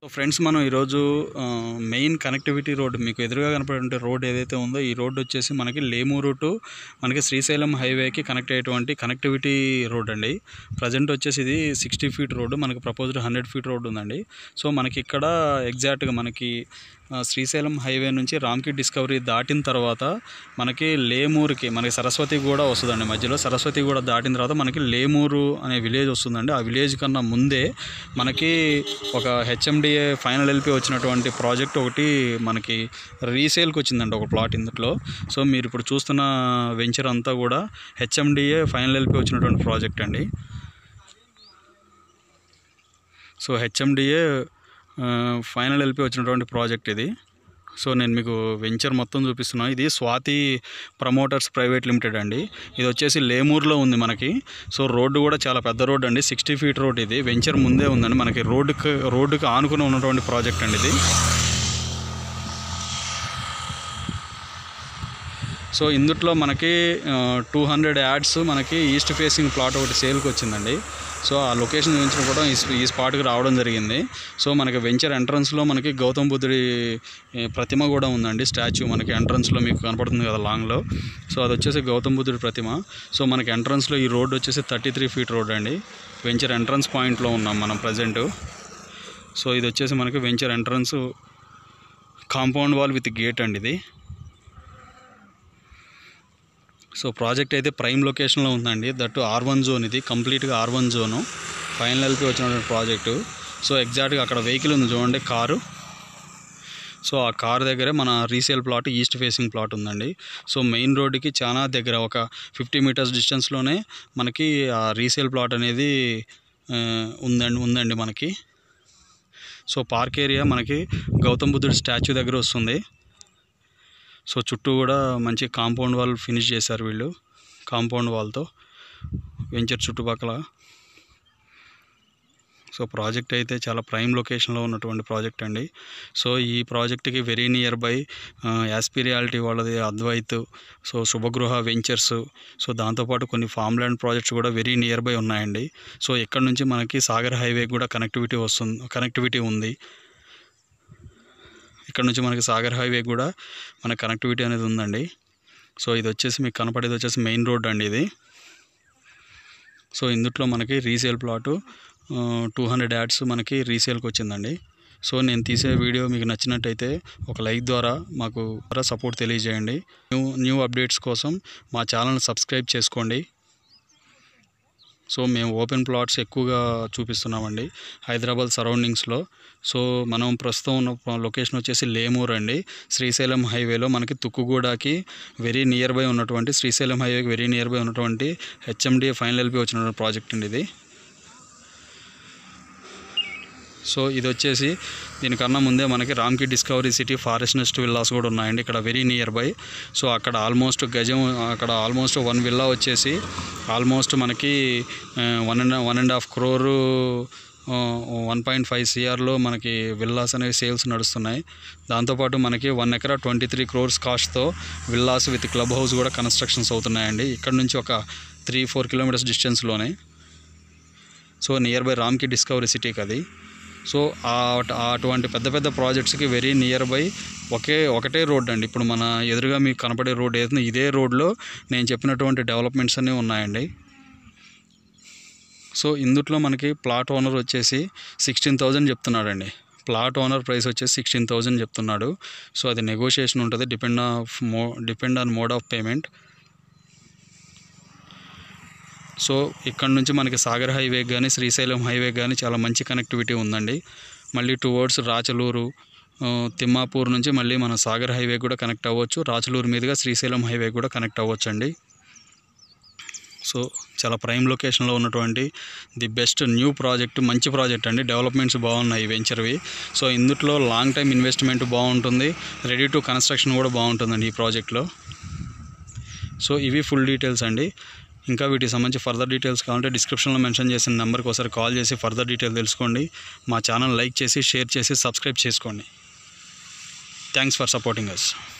friends మనం ఈరోజు ఆ, మెయిన్ కనెక్టివిటీ రోడ్ మీకు ఎదురుగా కనపడే రోడ్ ఏదైతే ఉందో ఈ రోడ్ వచ్చేసి మనకి లేమూరు టు మనకి శ్రీశైలం హైవేకి కనెక్ట్ అయ్యేటువంటి కనెక్టివిటీ రోడ్ అండి ప్రజెంట్ వచ్చేసి ఇది సిక్స్టీ ఫీట్ రోడ్ మనకి ప్రపోజ్డ్ హండ్రెడ్ ఫీట్ రోడ్ ఉందండి సో మనకి ఇక్కడ ఎగ్జాక్ట్గా మనకి ఆ, శ్రీశైలం హైవే నుంచి రామ్కి డిస్కవరీ దాటిన తర్వాత మనకి లేమూరుకి మనకి సరస్వతి కూడా వస్తుందండి మధ్యలో సరస్వతి కూడా దాటిన తర్వాత మనకి లేమూరు అనే విలేజ్ వస్తుందండి ఆ విలేజ్ కన్నా ముందే మనకి ఒక హెచ్ఎండిఏ ఫైనల్ ఎల్పి వచ్చినటువంటి ప్రాజెక్ట్ ఒకటి మనకి రీసేల్కి వచ్చిందండి ఒక ప్లాట్ ఇందులో సో మీరు ఇప్పుడు చూస్తున్న వెంచర్ అంతా కూడా హెచ్ఎండిఏ ఫైనల్ ఎల్పి వచ్చినటువంటి ప్రాజెక్ట్ అండి సో హెచ్ఎండిఏ ఫైనల్ ఎల్పి వచ్చినటువంటి ప్రాజెక్ట్ ఇది సో నేను మీకు వెంచర్ మొత్తం చూపిస్తున్నాను ఇది స్వాతి ప్రమోటర్స్ ప్రైవేట్ లిమిటెడ్ అండి ఇది వచ్చేసి లేమూరులో ఉంది మనకి సో రోడ్డు కూడా చాలా పెద్ద రోడ్ అండి సిక్స్టీ ఫీట్ రోడ్ ఇది వెంచర్ ముందే ఉందండి మనకి రోడ్డుకి రోడ్డుకి ఆనుకుని ఉన్నటువంటి ప్రాజెక్ట్ అండి ఇది సో ఇందుట్లో మనకి టూ హండ్రెడ్ యాడ్స్ మనకి ఈస్ట్ ఫేసింగ్ ప్లాట్ ఒకటి సేల్కి వచ్చిందండి సో ఆ లొకేషన్ నుంచి కూడా ఈ స్ప- ఈ స్పాట్కి రావడం జరిగింది సో మనకి వెంచర్ ఎంట్రన్స్లో మనకి గౌతమ్ బుద్ధుడి ఏ, ప్రతిమ కూడా ఉందండి స్టాచ్యూ మనకి ఎంట్రన్స్లో మీకు కనపడుతుంది కదా లాంగ్లో సో అది వచ్చేసి గౌతమ్ బుద్ధుడి ప్రతిమ సో మనకి ఎంట్రన్స్లో ఈ రోడ్ వచ్చేసి థర్టీ త్రీ ఫీట్ రోడ్ అండి వెంచర్ ఎంట్రన్స్ పాయింట్లో ఉన్నాం మనం ప్రజెంట్ సో ఇది వచ్చేసి మనకి venture entrance compound wall with gate అండి ఇది సో ప్రాజెక్ట్ అయితే ప్రైమ్ లొకేషన్లో ఉందండి దట్ ఆర్ వన్ జోన్ ఇది కంప్లీట్గా R one zone final LP వచ్చినటువంటి ప్రాజెక్టు సో ఎగ్జాక్ట్గా అక్కడ వెహికల్ ఉంది చూడండి కారు సో ఆ కార్ దగ్గరే మన resale plot east facing plot ఉందండి సో మెయిన్ రోడ్డుకి చాలా దగ్గర ఒక ఫిఫ్టీ మీటర్స్ డిస్టెన్స్లోనే మనకి ఆ రీసేల్ ప్లాట్ అనేది ఆ, ఉందండి ఉందండి మనకి సో పార్క్ ఏరియా మనకి గౌతమ్ బుద్ధుడి స్టాచ్యూ దగ్గర వస్తుంది సో చుట్టూ కూడా మంచి కాంపౌండ్ వాల్ ఫినిష్ చేశారు వీళ్ళు కాంపౌండ్ వాల్తో వెంచర్ చుట్టుపక్కల సో ప్రాజెక్ట్ అయితే చాలా ప్రైమ్ లొకేషన్లో ఉన్నటువంటి ప్రాజెక్ట్ అండి సో ఈ ప్రాజెక్ట్కి వెరీ నియర్ బై యాస్పిరియాలిటీ వాళ్ళది Advaith so Shubhagruha ventures so దాంతోపాటు కొన్ని ఫామ్ ల్యాండ్ ప్రాజెక్ట్స్ కూడా వెరీ నియర్ బై ఉన్నాయండి సో ఇక్కడ నుంచి మనకి సాగర్ హైవే కూడా కనెక్టివిటీ వస్తుంది కనెక్టివిటీ ఉంది ఇక్కడ నుంచి మనకి సాగర్ హైవే కూడా మన కనెక్టివిటీ అనేది ఉందండి సో ఇది వచ్చేసి మీకు కనపడేది వచ్చేసి మెయిన్ రోడ్ అండి ఇది సో ఇందుట్లో మనకి resale plot two hundred yards మనకి రీసేల్కి వచ్చిందండి సో నేను తీసే వీడియో మీకు నచ్చినట్టయితే ఒక లైక్ ద్వారా మాకు సపోర్ట్ తెలియజేయండి న్యూ న్యూ అప్డేట్స్ కోసం మా ఛానల్ సబ్స్క్రైబ్ చేసుకోండి సో మేము ఓపెన్ ప్లాట్స్ ఎక్కువగా చూపిస్తున్నామండి హైదరాబాద్ సరౌండింగ్స్లో సో మనం ప్రస్తుతం ఉన్న లొకేషన్ వచ్చేసి లేమూర్ అండి శ్రీశైలం హైవేలో మనకి తుక్కుగూడకి వెరీ నియర్ బై ఉన్నటువంటి శ్రీశైలం హైవేకి వెరీ నియర్ బై ఉన్నటువంటి హెచ్ఎండి ఫైనల్ ఎల్పి వచ్చినటువంటి ప్రాజెక్ట్ అండి ఇది సో ఇది వచ్చేసి దీనికన్నా ముందే మనకి Ramky discovery city forest nest villas కూడా ఉన్నాయండి ఇక్కడ వెరీ నియర్ బై సో అక్కడ ఆల్మోస్ట్ గజం అక్కడ ఆల్మోస్ట్ వన్ విల్లా వచ్చేసి ఆల్మోస్ట్ మనకి one and one and half crore one point five సిఆర్లో మనకి విల్లాస్ అనేవి సేల్స్ నడుస్తున్నాయి దాంతోపాటు మనకి వన్ ఎకరా ట్వంటీ త్రీ క్రోర్స్ కాస్ట్తో విల్లాస్ విత్ క్లబ్ హౌస్ కూడా కన్స్ట్రక్షన్స్ అవుతున్నాయండి ఇక్కడ నుంచి ఒక త్రీ ఫోర్ కిలోమీటర్స్ డిస్టెన్స్లోనే so near by Ramky discovery సిటీకి అది సో ఆ- ఆ అటువంటి పెద్ద పెద్ద ప్రాజెక్ట్స్కి వెరీ నియర్ బై ఒకే ఒకటే రోడ్ అండి ఇప్పుడు మన ఎదురుగా మీకు కనపడే రోడ్ ఏదైతే ఇదే రోడ్లో నేను చెప్పినటువంటి డెవలప్మెంట్స్ అన్నీ ఉన్నాయండి సో ఇందుట్లో మనకి ప్లాట్ ఓనర్ వచ్చేసి సిక్స్టీన్ థౌజండ్ చెప్తున్నాడండి ప్లాట్ ఓనర్ ప్రైస్ వచ్చేసి సిక్స్టీన్ థౌజండ్ చెప్తున్నాడు సో అది నెగోషియేషన్ ఉంటుంది డిపెండ్ ఆఫ్ మో depend on mode of payment so ఇక్కడ నుంచి మనకి సాగర్ హైవే కానీ శ్రీశైలం హైవే కానీ చాలా మంచి కనెక్టివిటీ ఉందండి మళ్ళీ టువర్డ్స్ రాచలూరు ఆ, తిమ్మాపూర్ నుంచి మళ్ళీ మన సాగర్ హైవే కూడా కనెక్ట్ అవ్వచ్చు రాచలూరు మీదుగా శ్రీశైలం హైవే కూడా కనెక్ట్ అవ్వచ్చు అండి సో చాలా ప్రైమ్ లొకేషన్లో ఉన్నటువంటి ది బెస్ట్ న్యూ ప్రాజెక్ట్ మంచి ప్రాజెక్ట్ అండి డెవలప్మెంట్స్ బాగున్నాయి ఈ వెంచర్వి సో ఇందుట్లో లాంగ్ టైం ఇన్వెస్ట్మెంట్ బాగుంటుంది రెడీ టు కన్స్ట్రక్షన్ కూడా బాగుంటుందండి ఈ ప్రాజెక్ట్లో సో ఇవి ఫుల్ డీటెయిల్స్ అండి ఇంకా వీటికి సంబంధించి ఫర్దర్ డీటెయిల్స్ కావాలంటే డిస్క్రిప్షన్లో మెన్షన్ చేసిన నెంబర్కి ఒకసారి కాల్ చేసి ఫర్దర్ డీటెయిల్ తెలుసుకోండి మా ఛానల్ లైక్ చేసి షేర్ చేసి సబ్స్క్రైబ్ చేసుకోండి థ్యాంక్స్ ఫర్ సపోర్టింగ్ అస్